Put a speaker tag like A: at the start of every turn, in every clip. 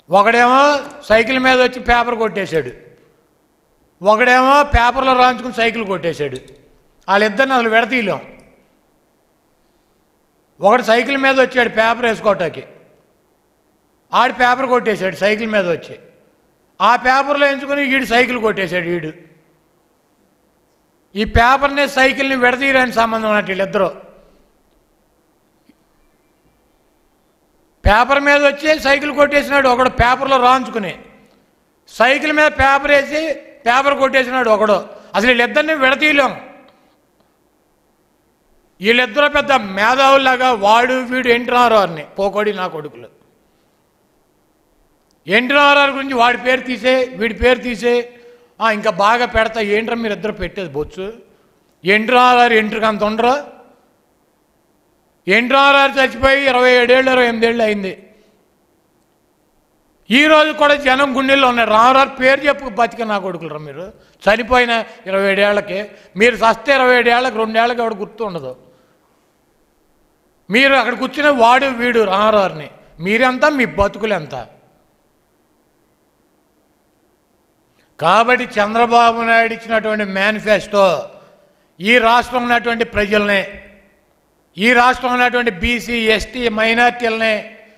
A: ఒకడేమో సైకిల్ మీద వచ్చి పేపర్ కొట్టేశాడు ఒకడేమో పేపర్లో రాయించుకుని సైకిల్ కొట్టేశాడు వాళ్ళిద్దరిని అసలు విడతీయలేం ఒకడు సైకిల్ మీద వచ్చాడు పేపర్ వేసుకోవటానికి ఆడి పేపర్ కొట్టేశాడు సైకిల్ మీద వచ్చి ఆ పేపర్లో ఎంచుకుని వీడు సైకిల్ కొట్టేశాడు వీడు ఈ పేపర్ని సైకిల్ని విడదీయడానికి సంబంధం ఉన్నట్టు వీళ్ళిద్దరూ పేపర్ మీద వచ్చి సైకిల్ కొట్టేసినాడు ఒకడు పేపర్లో రాంచుకుని సైకిల్ మీద పేపర్ వేసి పేపర్ కొట్టేసినాడు ఒకడు అసలు వీళ్ళిద్దరిని విడతీయలేం వీళ్ళిద్దరూ పెద్ద మేధావుల్లాగా వాడు వీడు ఎన్టీఆర్ఆర్ని పోకోడి నా కొడుకులు ఎన్టీఆర్ఆర్ గురించి వాడి పేరు తీసే వీడి పేరు తీసే ఆ, ఇంకా బాగా పెడతా ఏంట్రా మీరు ఇద్దరు పెట్టేది బొచ్చు ఎన్టీఆర్ఆర్ ఎంట్రీకి అంత ఉండరు ఎన్టీఆర్ఆర్ చచ్చిపోయి ఇరవై ఏడేళ్ళు ఇరవై ఎనిమిదేళ్ళు అయింది ఈ రోజు కూడా జనం గుండెల్లో ఉన్నారు రామరారు పేరు చెప్పు బతిక నా కొడుకులరా మీరు చనిపోయిన ఇరవై ఏడేళ్లకి మీరు సస్తే ఇరవై ఏడేళ్ళకి రెండేళ్ళకి ఎవడు గుర్తు ఉండదు మీరు అక్కడ కూర్చున్న వాడు వీడు రామరారుని మీరెంత మీ బతుకులు ఎంత కాబట్టి చంద్రబాబు నాయుడు ఇచ్చినటువంటి మేనిఫెస్టో ఈ రాష్ట్రం ఉన్నటువంటి ప్రజల్ని ఈ రాష్ట్రం ఉన్నటువంటి బీసీ ఎస్టీ మైనార్టీలని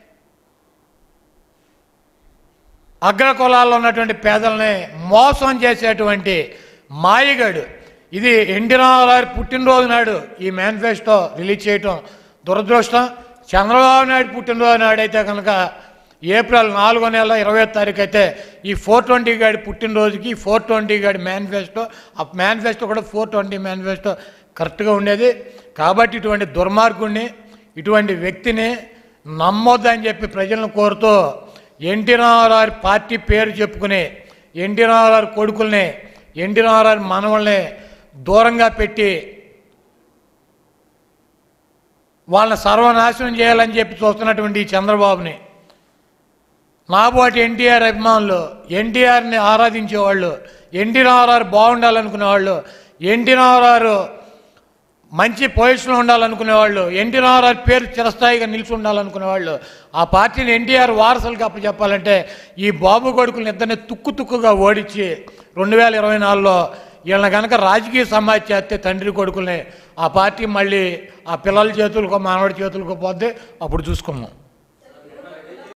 A: అగ్ర కులాల్లో ఉన్నటువంటి పేదల్ని మోసం చేసేటువంటి మాయగాడు ఇది ఎన్టీ రామారావు పుట్టినరోజు నాడు ఈ మేనిఫెస్టో రిలీజ్ చేయటం దురదృష్టం చంద్రబాబు నాయుడు పుట్టినరోజు నాడు అయితే కనుక ఏప్రిల్ నాలుగో నెల ఇరవై తారీఖు అయితే ఈ ఫోర్ ట్వంటీ గాడి పుట్టినరోజుకి ఫోర్ ట్వంటీ గాడి మేనిఫెస్టో ఆ మేనిఫెస్టో కూడా ఫోర్ ట్వంటీ మేనిఫెస్టో కరెక్ట్గా ఉండేది కాబట్టి ఇటువంటి దుర్మార్గుడిని ఇటువంటి వ్యక్తిని నమ్మొద్దని చెప్పి ప్రజలను కోరుతూ ఎన్టీ రామారావు పార్టీ పేరు చెప్పుకుని ఎన్టీ రామారావు కొడుకుల్ని ఎన్టీ రామారావు మనవల్ని దూరంగా పెట్టి వాళ్ళని సర్వనాశనం చేయాలని చెప్పి చూస్తున్నటువంటి ఈ చంద్రబాబుని నాబోటి ఎన్టీఆర్ అభిమానులు ఎన్టీఆర్ని ఆరాధించేవాళ్ళు ఎన్టీ రామారావు బాగుండాలనుకునే వాళ్ళు ఎన్టీ రామారావు మంచి పొజిషన్లో ఉండాలనుకునే వాళ్ళు ఎన్టీ రామారావు పేరు చిరస్థాయిగా నిలిచి ఉండాలనుకునే వాళ్ళు ఆ పార్టీని ఎన్టీఆర్ వారసులకు అప్పచెప్పాలంటే ఈ బాబు కొడుకులను ఇద్దరిని తుక్కు తుక్కుగా ఓడించి రెండు వేల ఇరవై నాలుగులో వీళ్ళని కనుక రాజకీయ సమాజ్ చేస్తే తండ్రి కొడుకుల్ని ఆ పార్టీ మళ్ళీ ఆ పిల్లల చేతులకు మానవుడి చేతులకు పోతే అప్పుడు చూసుకున్నాం